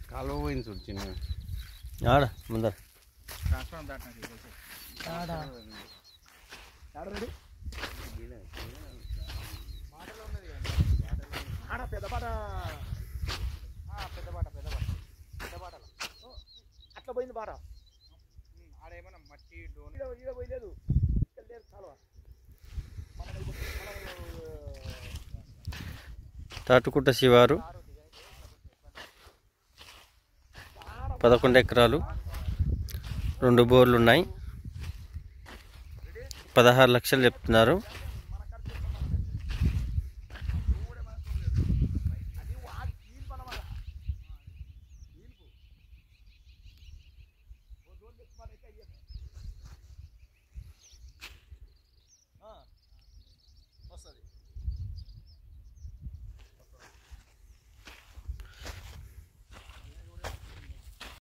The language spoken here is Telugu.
కాలువ పోయింది చూడు చిన్న ఆడ ముందర పెద్ద పాట పెద్ద పాట పెద్ద పాట పెద్ద పాటల అట్లా పోయింది పాట ఆడేమన్నా మట్టి డోన్ ఈడ పోయలేదు ఇక్కడ లేదు కాలువ మనం ఇప్పుడు- మనం తాటుకుంట శివారు పదకొండు ఎకరాలు రెండు బోర్లు ఉన్నాయి పదహారు లక్షలు చెప్తున్నారు